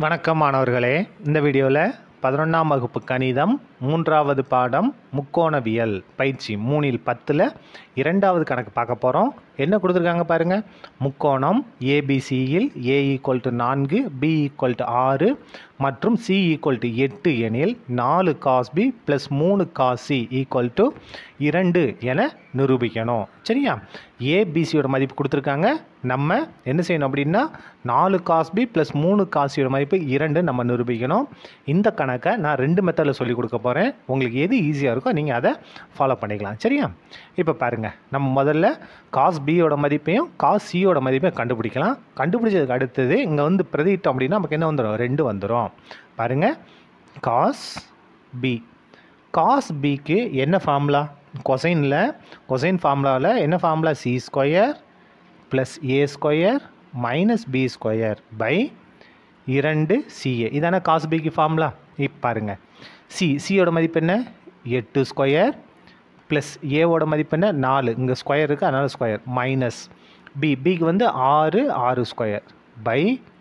வணக்கம் மாணவர்களே இந்த வீடியோவில் பதினொன்றாம் வகுப்பு கணிதம் மூன்றாவது பாடம் முக்கோணவியல் பயிற்சி மூணில் பத்தில் இரண்டாவது கணக்கு பார்க்க போகிறோம் என்ன கொடுத்துருக்காங்க பாருங்கள் முக்கோணம் ஏபிசியில் ஏ ஈக்குவல் டு நான்கு பி ஈக்குவல் டு ஆறு மற்றும் சி ஈக்குவல் டு எட்டு எனில் நாலு காஸ் பி ப்ளஸ் மூணு காஸ் சி ஈக்குவல் டு இரண்டு என நிரூபிக்கணும் சரியா ஏபிசியோட மதிப்பு கொடுத்துருக்காங்க நம்ம என்ன செய்யணும் அப்படின்னா நாலு காஸ் பி ப்ளஸ் மூணு காசியோட மதிப்பு இரண்டு நம்ம நிரூபிக்கணும் இந்த கணக்கை நான் ரெண்டு மெத்தடில் சொல்லி கொடுக்க போகிறேன் உங்களுக்கு எது ஈஸியாக இருக்கோ நீங்கள் அதை ஃபாலோ பண்ணிக்கலாம் சரியா இப்போ பாருங்கள் நம்ம முதல்ல காஸ் பியோட மதிப்பையும் காஸ் சியோட மதிப்பையும் கண்டுபிடிக்கலாம் கண்டுபிடிச்சதுக்கு அடுத்தது இங்கே வந்து பிரதியிட்டோம் அப்படின்னா நமக்கு என்ன வந்துடும் ரெண்டு வந்துடும் பாருங்கள் காஸ் பி காஸ் பிக்கு என்ன ஃபார்முலா கொசைனில் கொசைன் ஃபார்முலாவில் என்ன formula C square plus A square minus B square by இரண்டு சிஏ இதானே காஸ் பிக்கு ஃபார்முலா இப்போ பாருங்கள் சி சியோட மதிப்பு என்ன எட்டு ஸ்கொயர் ப்ளஸ் ஏவோட மதிப்பு என்ன நாலு இங்கே ஸ்கொயர் இருக்குது அதனால் ஸ்கொயர் மைனஸ் பி பிக்கு வந்து ஆறு ஆறு ஸ்கொயர் பை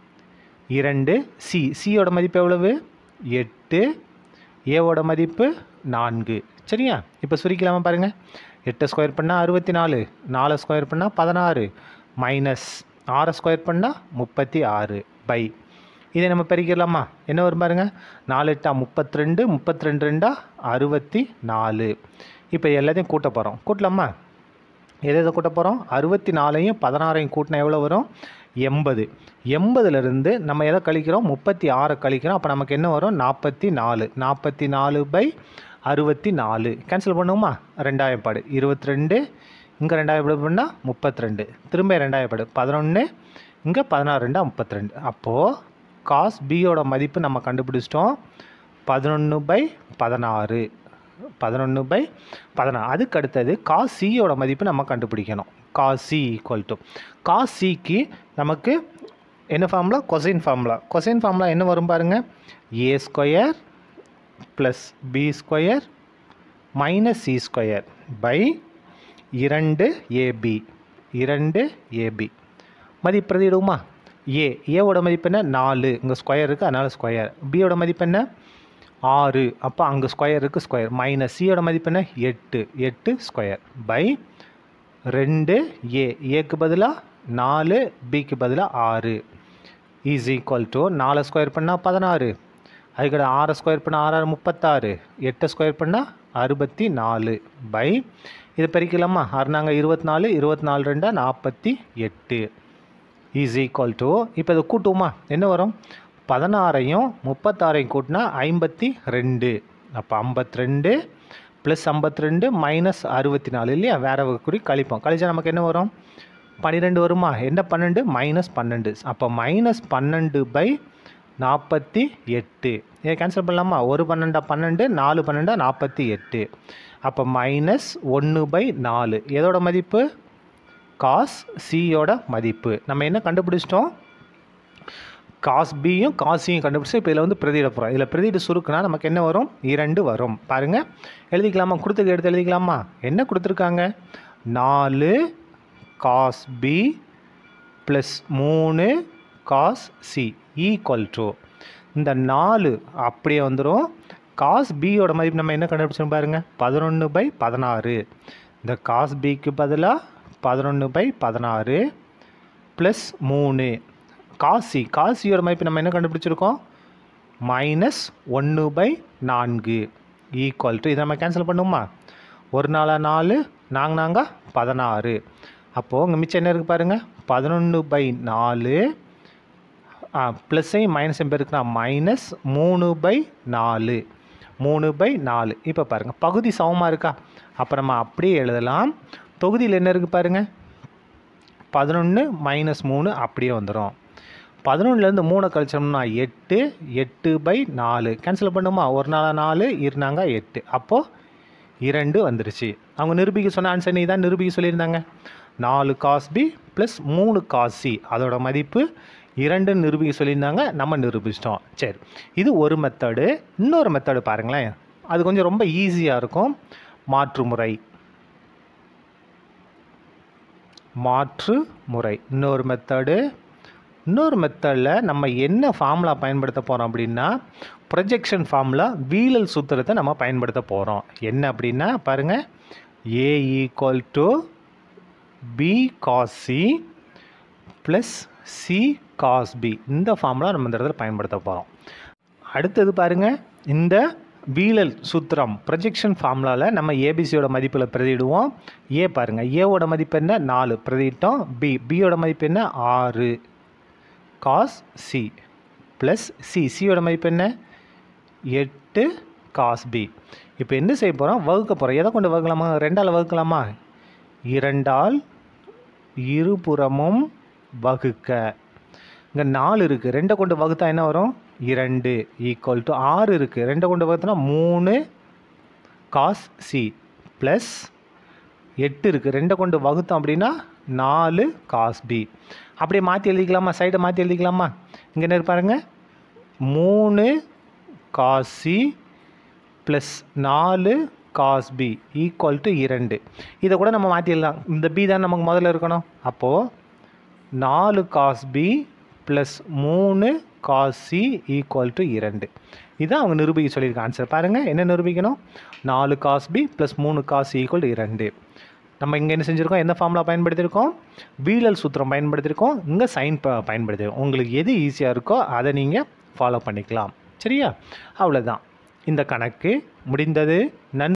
இரண்டு சி சியோட மதிப்பு எவ்வளவு எட்டு ஏவோட மதிப்பு நான்கு சரியா இப்போ சுருக்கலாமா பாருங்கள் எட்டு ஸ்கொயர் பண்ணால் அறுபத்தி நாலு நாலு ஸ்கொயர் பண்ணால் பதினாறு மைனஸ் ஆறு ஸ்கொயர் பண்ணால் முப்பத்தி ஆறு பை இதை நம்ம பெருக்கிடலாமா என்ன வரும் பாருங்க நாலு எட்டா முப்பத்தி ரெண்டு முப்பத்தி ரெண்டு ரெண்டா அறுபத்தி நாலு இப்போ எல்லாத்தையும் கூட்ட போகிறோம் கூட்டலாமா எதை எதை கூட்ட போகிறோம் அறுபத்தி நாலையும் பதினாறையும் கூட்டினா எவ்வளோ வரும் எண்பது எண்பதுலேருந்து நம்ம எதை கழிக்கிறோம் முப்பத்தி ஆறை கழிக்கிறோம் அப்போ நமக்கு என்ன வரும் நாற்பத்தி நாலு நாற்பத்தி நாலு பை அறுபத்தி நாலு கேன்சல் பண்ணுவோமா ரெண்டாயிரம் பாடு இருபத்தி ரெண்டு இங்கே ரெண்டாயிரம் பாடு பண்ணால் முப்பத்தி ரெண்டு திரும்ப ரெண்டாயிரம் பாடு பதினொன்று இங்கே பதினாறு ரெண்டா முப்பத்தி ரெண்டு அப்போது காஸ் பியோட மதிப்பு நம்ம கண்டுபிடிச்சிட்டோம் பதினொன்று பை பதினாறு பதினொன்று பை பதினாறு அதுக்கு அடுத்தது காஸ் சியோட மதிப்பு நம்ம கண்டுபிடிக்கணும் cos C equal to cos சிக்கு நமக்கு என்ன formula cosine formula cosine formula என்ன வரும் பாருங்கள் A square plus B square minus C square by இரண்டு ஏபி இரண்டு ஏபி மதிப்பு பிரதியிடுமா ஏ ஏவோட மதிப்பு என்ன நாலு இங்கே ஸ்கொயர் இருக்குது அதனால் ஸ்கொயர் பியோட மதிப்பு என்ன ஆறு அப்போ அங்கே ஸ்கொயர் இருக்குது ஸ்கொயர் மைனஸ் சியோட மதிப்பு என்ன எட்டு எட்டு ஸ்கொயர் பை ரெண்டு ஏ ஏக்கு பதிலாக நாலு பிக்கு பதிலாக ஆறு இஸ் ஈக்குவல் டு நாலு ஸ்கொயர் பண்ணால் பதினாறு அதுக்கட ஆறு ஸ்கொயர் பண்ணால் ஆறு ஆறு முப்பத்தாறு எட்டு ஸ்கொயர் பண்ணால் அறுபத்தி நாலு பை இது பெருக்கலாமா அறுநாங்க இருபத்தி நாலு இருபத்தி நாலு ரெண்டா நாற்பத்தி எட்டு இஸ் ஈக்குவல் டு இப்போ இதை கூட்டுவோமா என்ன வரும் பதினாறையும் முப்பத்தாறையும் கூட்டினா ஐம்பத்தி ரெண்டு அப்போ ஐம்பத்தி ரெண்டு ப்ளஸ் ஐம்பத்தி ரெண்டு மைனஸ் அறுபத்தி நாலு இல்லையா வேறு குறி கழிப்போம் கழிச்சா நமக்கு என்ன வரும் பன்னிரெண்டு வருமா என்ன பன்னெண்டு மைனஸ் பன்னெண்டு அப்போ மைனஸ் பன்னெண்டு பை நாற்பத்தி எட்டு இதை கேன்சல் பண்ணலாமா ஒரு பன்னெண்டா பன்னெண்டு நாலு பன்னெண்டா நாற்பத்தி எட்டு அப்போ மைனஸ் ஒன்று பை நாலு எதோட மதிப்பு காஸ் சியோட மதிப்பு நம்ம என்ன கண்டுபிடிச்சிட்டோம் காஸ் பியும் காஸ் சியும் கண்டுபிடிச்சி இப்போ இதில் வந்து பிரதியிட போகிறோம் இதில் பிரதியிட சுருக்குனா நமக்கு என்ன வரும் இரண்டு வரும் பாருங்கள் எழுதிக்கலாமா கொடுத்துருக்க எடுத்து எழுதிக்கலாமா என்ன கொடுத்துருக்காங்க நாலு காஸ் பி ப்ளஸ் மூணு காஸ் சி ஈக்குவல் டு இந்த நாலு அப்படியே வந்துடும் காஸ் பியோட மதிப்பு நம்ம என்ன கண்டுபிடிச்சோம் பாருங்கள் பதினொன்று பை பதினாறு இந்த காஸ் பிக்கு பதிலாக பதினொன்று பை பதினாறு ப்ளஸ் மூணு காசி காசியோட மதிப்பு நம்ம என்ன கண்டுபிடிச்சிருக்கோம் மைனஸ் ஒன்று பை நான்கு ஈக்குவல் டு இதை நம்ம கேன்சல் பண்ணுவோமா ஒரு நாளா நாலு நாங்கள் நாங்கள் பதினாறு அப்போது இங்கே மிச்சம் என்ன இருக்குது பாருங்கள் பதினொன்று பை நாலு ப்ளஸ்ஸையும் மைனஸையும் பெருக்குனா மைனஸ் மூணு பை நாலு மூணு பை நாலு இப்போ பாருங்கள் பகுதி சமமாக இருக்கா அப்போ நம்ம அப்படியே எழுதலாம் தொகுதியில் என்ன இருக்குது பாருங்கள் பதினொன்று மைனஸ் மூணு அப்படியே வந்துடும் பதினொன்றுலேருந்து மூணை கழிச்சோம்னா எட்டு எட்டு பை நாலு கேன்சல் பண்ணுமா ஒரு நாள் நாலு இருந்தாங்க எட்டு அப்போது இரண்டு வந்துருச்சு அவங்க நிரூபிக்க சொன்ன ஆன்சர் நீ தான் நிரூபிக்க சொல்லியிருந்தாங்க நாலு காஸ் பி ப்ளஸ் மூணு காஸ் சி அதோட மதிப்பு இரண்டு நிரூபிக்க சொல்லியிருந்தாங்க நம்ம நிரூபிச்சிட்டோம் சரி இது ஒரு மெத்தடு இன்னொரு மெத்தடு பாருங்களேன் அது கொஞ்சம் ரொம்ப ஈஸியாக இருக்கும் மாற்று முறை மாற்று முறை இன்னொரு மெத்தடு இன்னொரு மெத்தடில் நம்ம என்ன ஃபார்முலா பயன்படுத்த போகிறோம் அப்படின்னா ப்ரொஜெக்ஷன் ஃபார்முலா வீழல் சூத்திரத்தை நம்ம பயன்படுத்த போகிறோம் என்ன அப்படின்னா பாருங்கள் A equal to B cos C plus C cos B இந்த ஃபார்முலா நம்ம இந்த இடத்துல பயன்படுத்த போகிறோம் அடுத்தது பாருங்கள் இந்த வீழல் சூத்திரம் ப்ரொஜெக்ஷன் ஃபார்முலாவில் நம்ம ஏபிசியோட மதிப்பில் பிரதியிடுவோம் ஏ பாருங்கள் ஏவோட மதிப்பு என்ன நாலு பிரதியிட்டோம் பி பியோட மதிப்பு என்ன ஆறு காஸ் சி ப்ளஸ் சி சியோட மதிப்பு என்ன எட்டு காஸ் பி இப்போ என்ன செய்ய போகிறோம் வகுக்க போகிறோம் எதை கொண்டு வகுக்கலாமா ரெண்டால் வகுக்கலாமா இரண்டால் இருபுறமும் வகுக்க இங்கே நாலு இருக்குது ரெண்டை கொண்டு வகுத்தா என்ன வரும் இரண்டு ஈக்குவல் டு ஆறு இருக்குது ரெண்டை கொண்டு வகுத்தனா மூணு காஸ் சி ப்ளஸ் எட்டு இருக்குது ரெண்டை கொண்டு வகுத்தோம் அப்படின்னா நாலு காஸ் பி அப்படியே மாற்றி எழுதிக்கலாமா சைடை மாற்றி எழுதிக்கலாமா இங்கே என்ன பாருங்க மூணு காஸ் சி ப்ளஸ் நாலு காஸ் பி ஈக்குவல் டு இரண்டு இதை கூட நம்ம மாற்றிடலாம் இந்த பி தான் நமக்கு முதல்ல இருக்கணும் அப்போது நாலு காஸ் பி ப்ளஸ் மூணு காஸ் சி ஈக்குவல் டு இரண்டு இதான் அவங்க நிரூபிக்க சொல்லியிருக்க ஆன்சர் பாருங்கள் என்ன நிரூபிக்கணும் நாலு காஸ் பி ப்ளஸ் மூணு காஸ் ஈக்குவல் டு இரண்டு நம்ம இங்கே என்ன செஞ்சுருக்கோம் எந்த ஃபார்முலா பயன்படுத்தியிருக்கோம் வீழல் சூத்திரம் பயன்படுத்தியிருக்கோம் இங்கே சைன் ப பயன்படுத்தியிருக்கோம் உங்களுக்கு எது ஈஸியாக இருக்கோ அதை நீங்கள் ஃபாலோ பண்ணிக்கலாம் சரியா அவ்வளோதான் இந்த கணக்கு முடிந்தது நன்றி